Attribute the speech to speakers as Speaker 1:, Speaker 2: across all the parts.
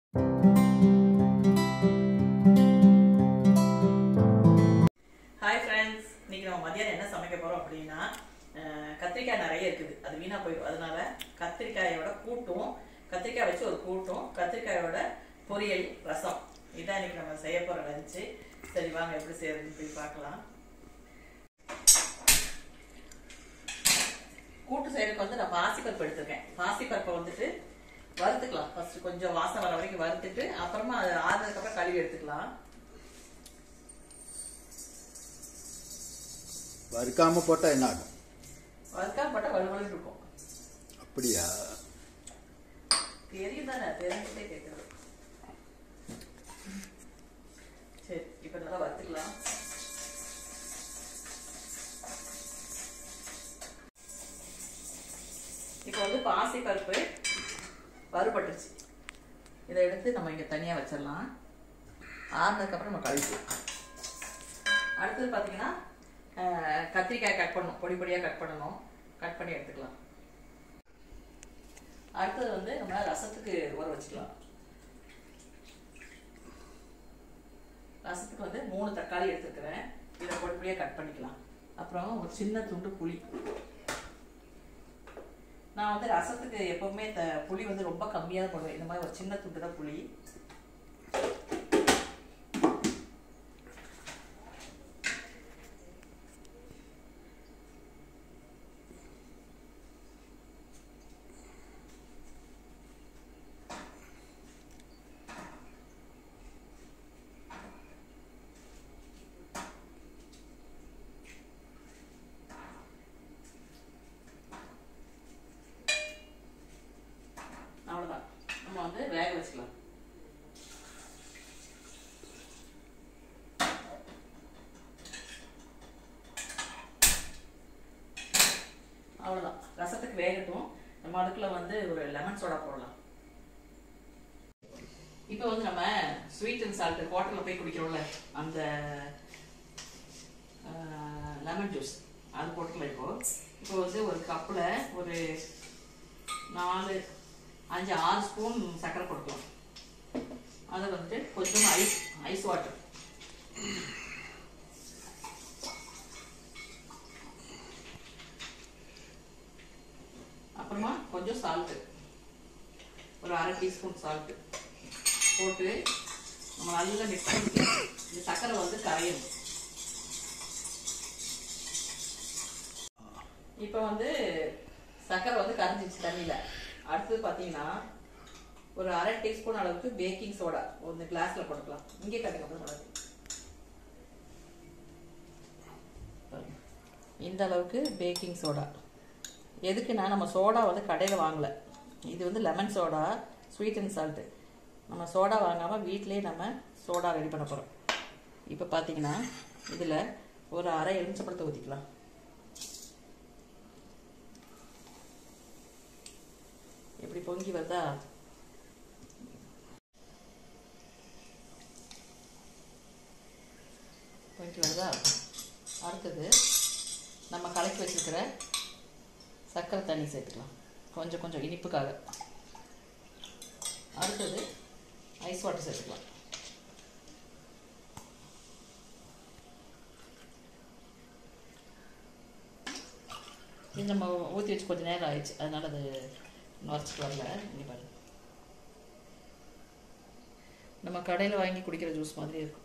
Speaker 1: Hi friends இன்னைக்கு நம்ம மதியானம் என்ன சமைக்க போறோம் அப்படின்னா அஹ், கத்திரிக்காய் நிறைய இருக்குது அது வீணா போயிடும் அதனால கத்திரிக்காயோட கூட்டும் கத்திரிக்காய் வச்சு ஒரு கூட்டும் கத்திரிக்காயோட பொரியல் ரசம் இதான் இன்னைக்கு நம்ம செய்ய போற லஞ்சு சரி வாங்க எப்படி செய்யறதுன்னு போய் பார்க்கலாம் கூட்டு செய்யறதுக்கு வந்து நான் பாசிப்பருப்பு எடுத்திருக்கேன் பாசிப்பருப்பை வந்துட்டு வறுத்துக்கலாம் ஃபர்ஸ்ட் கொஞ்சம் வாசம் வர வரைக்கும் வறுத்துட்டு அப்புறமா அது ஆறுனதுக்கு அப்புறம் கழுவி எடுத்துக்கலாம்
Speaker 2: வறுக்காம போட்டா என்ன ஆகும்
Speaker 1: வறுக்காம போட்டா வலுவலுன்னு இருக்கும்
Speaker 2: அப்படியா
Speaker 1: தெரியும் தானே தெரிஞ்சுட்டே கேட்குறது சரி இப்போ நல்லா வறுத்துக்கலாம் இப்போ வந்து பாசி பருப்பு வறுபட்டுருச்சு இதை எடுத்து நம்ம இங்கே தனியாக வச்சிடலாம் ஆறுனதுக்கப்புறம் நம்ம கழிக்கலாம் அடுத்தது பார்த்தீங்கன்னா அஹ், கத்திரிக்காய் கட் பண்ணணும் பொடி பொடியாக கட் பண்ணணும் கட் பண்ணி எடுத்துக்கலாம் அடுத்தது வந்து நம்ம ரசத்துக்கு ஊற வச்சுக்கலாம் ரசத்துக்கு வந்து மூணு தக்காளி எடுத்துக்கிறேன் இதை பொடிப்படியாக கட் பண்ணிக்கலாம் அப்புறம் ஒரு சின்ன துண்டு புளி நான் வந்து ரசத்துக்கு எப்பவுமே த புளி வந்து ரொம்ப கம்மியாக தான் போடுவேன் இந்த மாதிரி ஒரு சின்ன துண்டு தான் புளி அவ்வளோதான் நம்ம வந்து வேக வச்சுக்கலாம் அவ்வளோதான் ரசத்துக்கு வேகட்டும் நம்ம அடுக்கில் வந்து ஒரு லெமன் சோடா போடலாம் இப்போ வந்து நம்ம ஸ்வீட் அண்ட் சால்ட் ஹோட்டலில் போய் குடிக்கிறோம்ல அந்த லெமன் ஜூஸ் அது போட்டுக்கலாம் இப்போ இப்போ வந்து ஒரு கப்பில் ஒரு நாலு அஞ்சு ஆறு ஸ்பூன் சர்க்கரை போட்டுக்கலாம் அதை வந்துட்டு கொஞ்சம் ஐஸ் ஐஸ் வாட்டர் அப்புறமா கொஞ்சம் சால்ட்டு ஒரு அரை டீஸ்பூன் சால்ட்டு போட்டு நம்ம நல்லா மிக்ஸ் பண்ணிட்டு இந்த சர்க்கரை வந்து கரையணும் இப்போ வந்து சர்க்கரை வந்து கரைஞ்சிச்சு தண்ணியில் அடுத்தது பார்த்தீங்கன்னா ஒரு அரை டீஸ்பூன் அளவுக்கு பேக்கிங் சோடா ஒரு கிளாஸ்ல போட்டுக்கலாம் இங்கே கட்டுங்க அப்புறம் பாருங்க. இந்த அளவுக்கு பேக்கிங் சோடா எதுக்குன்னா நம்ம சோடா வந்து கடையில் வாங்கல இது வந்து lemon soda sweet and salt நம்ம சோடா வாங்காமல் வீட்டிலேயே நம்ம சோடா ரெடி பண்ண போகிறோம் இப்போ பார்த்தீங்கன்னா இதில் ஒரு அரை எலுமிச்சப்பழத்தை ஊற்றிக்கலாம் எப்படி பொங்கி வருதா பொங்கி வருதா அடுத்தது நம்ம கலக்கி வச்சிருக்கிற சர்க்கரை தண்ணி சேர்த்துக்கலாம் கொஞ்சம் கொஞ்சம் இனிப்புக்காக அடுத்தது ஐஸ் வாட்டர் சேர்த்துக்கலாம் இது நம்ம ஊற்றி வச்சு கொஞ்சம் நேரம் ஆயிடுச்சு அதனால அது நுரைச்சிட்டு வரல இங்கே பாருங்க நம்ம கடையில் வாங்கி குடிக்கிற ஜூஸ் மாதிரி இருக்கும்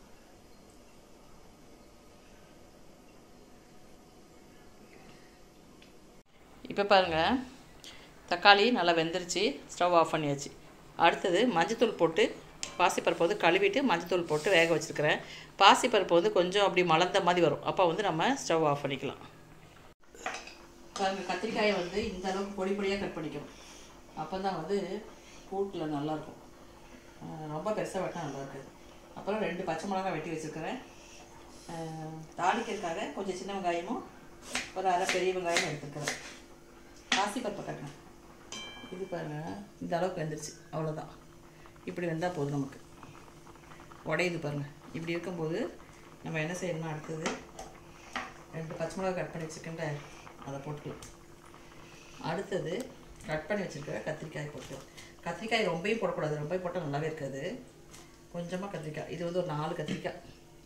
Speaker 1: இப்போ பாருங்க தக்காளி நல்லா வெந்துருச்சு ஸ்டவ் ஆஃப் பண்ணியாச்சு அடுத்தது மஞ்சத்தூள் போட்டு பாசிப்பருப்பு வந்து கழுவிட்டு மஞ்சத்தூள் போட்டு வேக வச்சுருக்கிறேன் பாசிப்பருப்பு வந்து கொஞ்சம் அப்படி மலர்ந்த மாதிரி வரும் அப்போ வந்து நம்ம ஸ்டவ் ஆஃப் பண்ணிக்கலாம் பாருங்க கத்திரிக்காயை வந்து இந்த அளவுக்கு பொடி பொடியாக கட் பண்ணிக்கணும் அப்போ தான் வந்து கூட்டில் நல்லாயிருக்கும் அஹ் ரொம்ப பெருசாக வெட்டினா நல்லா இருக்காது அப்புறம் ரெண்டு பச்சை மிளகாய் வெட்டி வச்சுருக்கிறேன் தாளிக்கிறதுக்காக கொஞ்சம் சின்ன வெங்காயமும் ஒரு அரை பெரிய வெங்காயம் எடுத்துருக்கிறேன் பாசிப்பருப்பை கட்டினேன் இது பாருங்க இந்த அளவுக்கு வெந்துருச்சு அவ்வளோதான் இப்படி வெந்தால் போதும் நமக்கு உடையுது பாருங்கள் இப்படி இருக்கும்போது நம்ம என்ன செய்யணும்னா அடுத்தது ரெண்டு பச்சை மிளகா கட் பண்ணி வச்சுருக்கேன்ல அதை போட்டுக்கலாம் அடுத்தது கட் பண்ணி வச்சுருக்க கத்திரிக்காய் போட்டுக்கலாம் கத்திரிக்காய் ரொம்பவும் போடக்கூடாது ரொம்ப போட்டால் நல்லாவே இருக்காது கொஞ்சமாக கத்திரிக்காய் இது வந்து ஒரு நாலு கத்திரிக்காய்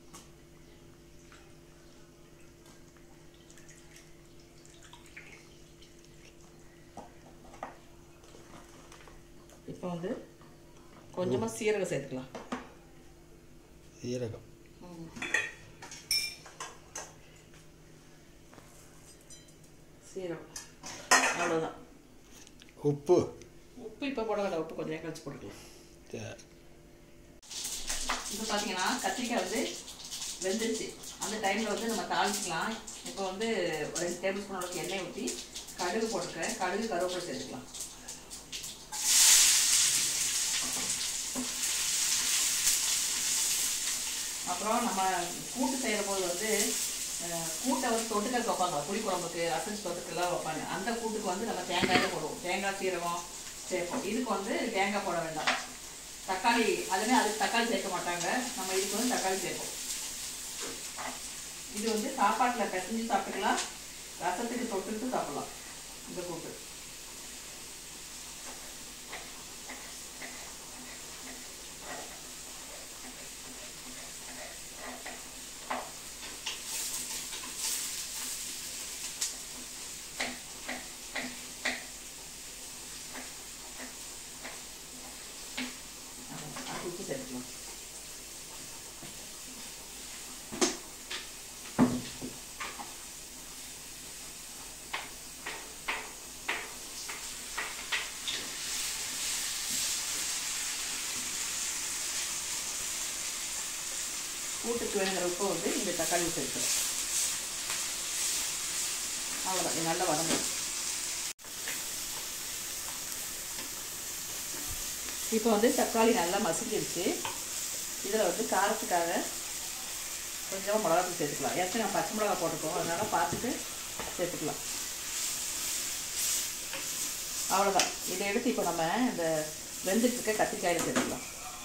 Speaker 1: இப்போ வந்து கொஞ்சமாக சீரகம் சேர்த்துக்கலாம்
Speaker 2: சீரகம்
Speaker 1: சீரகம் அவ்வளோதான்
Speaker 2: உப்பு
Speaker 1: உப்பு இப்போ போட வேண்டாம் உப்பு கொஞ்சம் கழிச்சு போட்டுக்கலாம்
Speaker 2: சரி.
Speaker 1: இப்போ பார்த்தீங்கன்னா கத்திரிக்காய் வந்து வெந்துருச்சு அந்த டைமில் வந்து நம்ம தாளிச்சிக்கலாம் இப்போ வந்து ஒரு ரெண்டு டேபிள் ஸ்பூன் அளவுக்கு எண்ணெய் ஊற்றி கடுகு போட்டுக்கிறேன் கடுகு கருவேப்பிலை சேர்த்துக்கலாம் அப்புறம் நம்ம கூட்டு செய்கிற போது வந்து அஹ், கூட்டை வந்து தொட்டுக்க வைப்பாங்க புளி குழம்புக்கு அசைஞ்சு தொட்டுக்கெல்லாம் வைப்பாங்க அந்த கூட்டுக்கு வந்து நம்ம தேங்காயே போடுவோம் தேங்காய் சீரகம் சேர்ப்போம் இதுக்கு வந்து தேங்காய் போட வேண்டாம் தக்காளி அதுவே அதுக்கு தக்காளி சேர்க்க மாட்டாங்க நம்ம இதுக்கு வந்து தக்காளி சேர்ப்போம் இது வந்து சாப்பாட்டில் பிசைஞ்சு சாப்பிட்டுக்கலாம் ரசத்துக்கு தொட்டுட்டு சாப்பிடலாம் இந்த கூட்டு அது உப்பு சேர்த்துக்கலாம் கூட்டுக்கு வேணுங்கிற உப்பை வந்து இந்த தக்காளி சேர்க்கிறோம் அவ்வளோதான் இது நல்லா வதங்கும் இப்போ வந்து தக்காளி நல்லா மசிஞ்சிருச்சு இதில் வந்து காரத்துக்காக கொஞ்சமாக மிளகாத்தூள் சேர்த்துக்கலாம் ஏற்கனவே நம்ம பச்சை மிளகா போட்டிருக்கோம் அதனால் பார்த்துட்டு சேர்த்துக்கலாம் அவ்வளோதான் இதை எடுத்து இப்போ நம்ம இந்த வெந்துட்டு இருக்க கத்திரிக்காயில் சேர்த்துக்கலாம்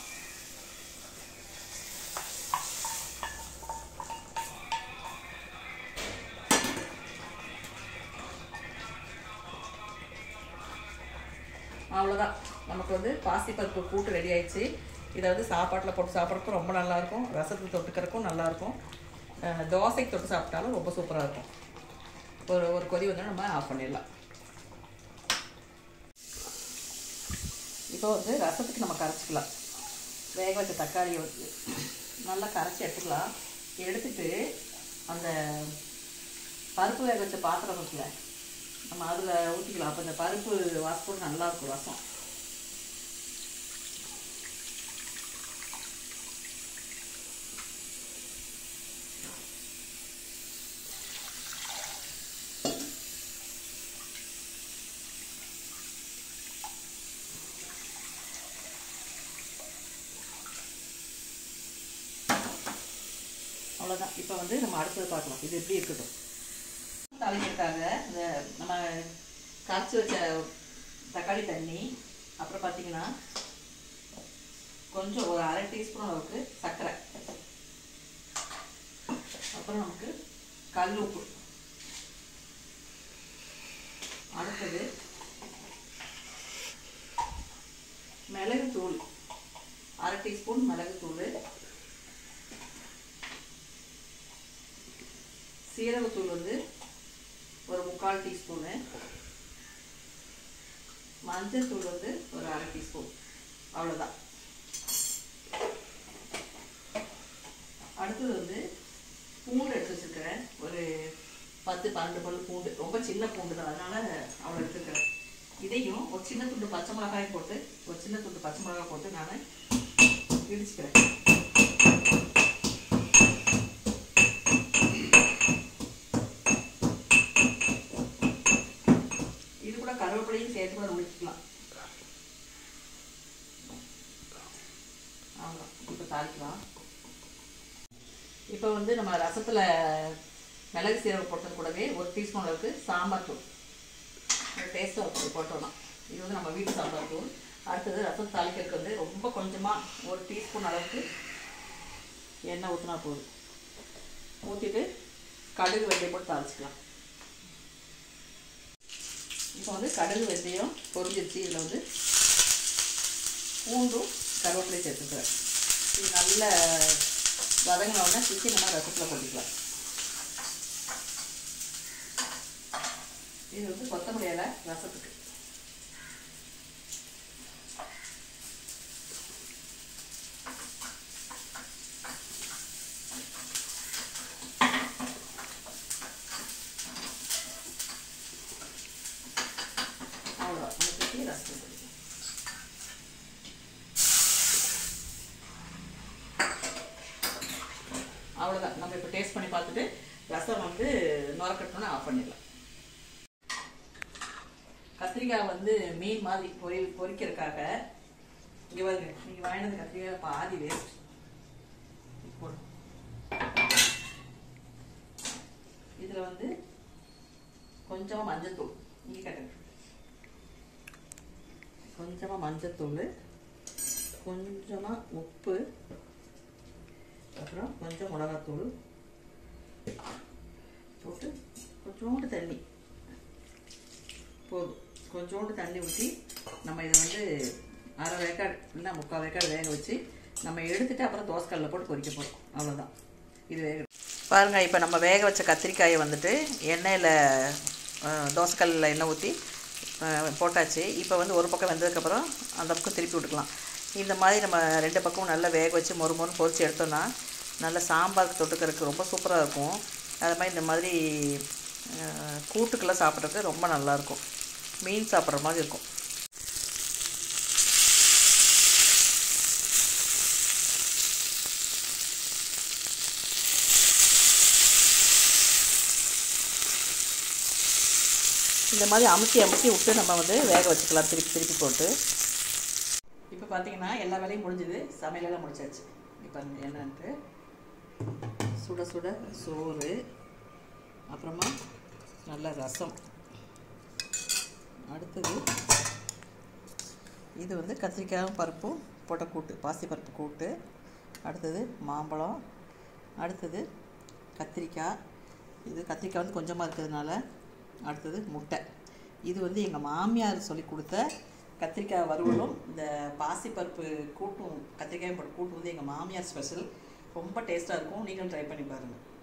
Speaker 1: அவ்வளோதான் நமக்கு வந்து பாசிப்பருப்பு கூட்டு ரெடி ஆயிடுச்சு இதை வந்து சாப்பாட்டில் போட்டு சாப்பிட்றதுக்கும் ரொம்ப நல்லாயிருக்கும் ரசத்துக்கு தொட்டுக்கிறதுக்கும் நல்லாயிருக்கும் அஹ் தோசைக்கு தொட்டு சாப்பிட்டாலும் ரொம்ப சூப்பராக இருக்கும் ஒரு ஒரு கொதி வந்து நம்ம ஆஃப் பண்ணிடலாம் இப்போ வந்து ரசத்துக்கு நம்ம கரைச்சிக்கலாம் வேக வச்ச தக்காளியை வந்து நல்லா கரைச்சி எடுத்துக்கலாம் எடுத்துட்டு அந்த பருப்பு வேக வச்ச பாத்திரம் இருக்குல்ல நம்ம அதில் ஊற்றிக்கலாம் அப்போ இந்த பருப்பு வாசப்போடு நல்லா இருக்கும் ரசம் அவ்வளோதான் இப்போ வந்து நம்ம அடுத்தது பார்க்கலாம் இது எப்படி இருக்கட்டும் தாளிக்கிறதுக்காக இந்த நம்ம கரைச்சி வச்ச தக்காளி தண்ணி அப்புறம் பார்த்தீங்கன்னா கொஞ்சம் ஒரு அரை டீஸ்பூன் அளவுக்கு சர்க்கரை அப்புறம் நமக்கு கல் உப்பு அடுத்தது மிளகு தூள் அரை டீஸ்பூன் மிளகு தூள் சீரகத்தூள் வந்து ஒரு முக்கால் டீஸ்பூனு மஞ்சள் தூள் வந்து ஒரு அரை டீஸ்பூன் அவ்வளோதான் அடுத்தது வந்து பூண்டு எடுத்து வச்சுருக்கிறேன் ஒரு பத்து பன்னெண்டு பல் பூண்டு ரொம்ப சின்ன பூண்டு தான் அதனால் அவ்வளோ எடுத்துருக்கிறேன் இதையும் ஒரு சின்ன துண்டு பச்சை மிளகாய் போட்டு ஒரு சின்ன துண்டு பச்சை மிளகாய் போட்டு நான் இடிச்சுக்கிறேன் இது கூட கருவேப்பிலையும் சேர்த்து கூட உழிச்சிக்கலாம் அவ்வளோ இப்போ தாளிக்கலாம் இப்போ வந்து நம்ம ரசத்தில் மிளகு சீரகம் போட்டது கூடவே ஒரு டீஸ்பூன் அளவுக்கு சாம்பார் தூள் டேஸ்ட்டாக இருக்கும் போட்டோம்னா இது வந்து நம்ம வீட்டு சாம்பார் தூள் அடுத்தது ரசம் தாளிக்கிறதுக்கு வந்து ரொம்ப கொஞ்சமாக ஒரு டீஸ்பூன் அளவுக்கு எண்ணெய் ஊற்றினா போதும் ஊற்றிட்டு கடுகு வெந்தயம் போட்டு தாளிச்சிக்கலாம் இப்போ வந்து கடுகு வெந்தயம் பொரிஞ்சிருச்சு இதில் வந்து பூண்டும் கருவேப்பிலையும் சேர்த்துக்கிறேன் இது நல்ல வதங்கின உடனே சுற்றி நம்ம ரசத்தில் கொட்டிக்கலாம் இது வந்து கொத்தமல்லி இலை ரசத்துக்கு அவ்வளோதான் நம்ம சுற்றி ரசத்தில் கொட்டிக்கலாம் அவ்வளோதான் நம்ம இப்போ டேஸ்ட் பண்ணி பார்த்துட்டு ரசம் வந்து நுரக்கட்டணும்னு ஆஃப் பண்ணிடலாம் கத்திரிக்காய் வந்து மீன் மாதிரி பொரி பொரிக்கிறதுக்காக இங்கே பாருங்க நீங்கள் வாங்கினது கத்திரிக்காய் பாதி வேஸ்ட் போடும் இதில் வந்து கொஞ்சமாக மஞ்சத்தூள் இங்கே கட்டுங்க கொஞ்சமாக மஞ்சத்தூள் கொஞ்சமாக உப்பு அப்புறம் கொஞ்சம் மிளகாத்தூள் போட்டு கொஞ்சோண்டு தண்ணி போதும் கொஞ்சோண்டு தண்ணி ஊற்றி நம்ம இதை வந்து அரை வேக்காடு இல்லை முக்கால் வேக்காடு வேக வச்சு நம்ம எடுத்துட்டு அப்புறம் தோசைக்கல்லில் போட்டு பொரிக்க போகிறோம் அவ்வளோதான் இது வேக பாருங்க இப்போ நம்ம வேக வச்ச கத்திரிக்காயை வந்துட்டு எண்ணெயில் தோசைக்கல்லில் எண்ணெய் ஊற்றி போட்டாச்சு இப்போ வந்து ஒரு பக்கம் வெந்ததுக்கப்புறம் அந்த பக்கம் திருப்பி விட்டுக்கலாம் இந்த மாதிரி நம்ம ரெண்டு பக்கமும் நல்லா வேக வச்சு மொறு மொறுன்னு பொரிச்சு எடுத்தோம்னா நல்ல சாம்பாருக்கு தொட்டுக்கிறதுக்கு ரொம்ப சூப்பராக இருக்கும் அது மாதிரி இந்த மாதிரி அஹ், கூட்டுக்கெல்லாம் சாப்பிட்றதுக்கு ரொம்ப நல்லாயிருக்கும் மீன் சாப்பிட்ற மாதிரி இருக்கும் இந்த மாதிரி அமுத்தி அமுத்தி விட்டு நம்ம வந்து வேக வச்சுக்கலாம் திருப்பி திருப்பி போட்டு இப்போ பார்த்தீங்கன்னா எல்லா வேலையும் முடிஞ்சுது சமையலெல்லாம் முடிச்சாச்சு இப்போ என்னன்ட்டு சுட சுட சோறு அப்புறமா நல்ல ரசம் அடுத்தது இது வந்து கத்திரிக்காயும் பருப்பும் போட்ட கூட்டு பாசிப்பருப்பு கூட்டு அடுத்தது மாம்பழம் அடுத்தது கத்திரிக்காய் இது கத்திரிக்காய் வந்து கொஞ்சமாக இருக்கிறதுனால அடுத்தது முட்டை இது வந்து எங்கள் மாமியார் சொல்லி கொடுத்த கத்திரிக்காய் வறுவலும் இந்த பாசிப்பருப்பு கூட்டும் கத்திரிக்காயும் போட்டு கூட்டு வந்து எங்கள் மாமியார் ஸ்பெஷல் ரொம்ப டேஸ்ட்டாக இருக்கும் நீங்களும் ட்ரை பண்ணி பாருங்கள்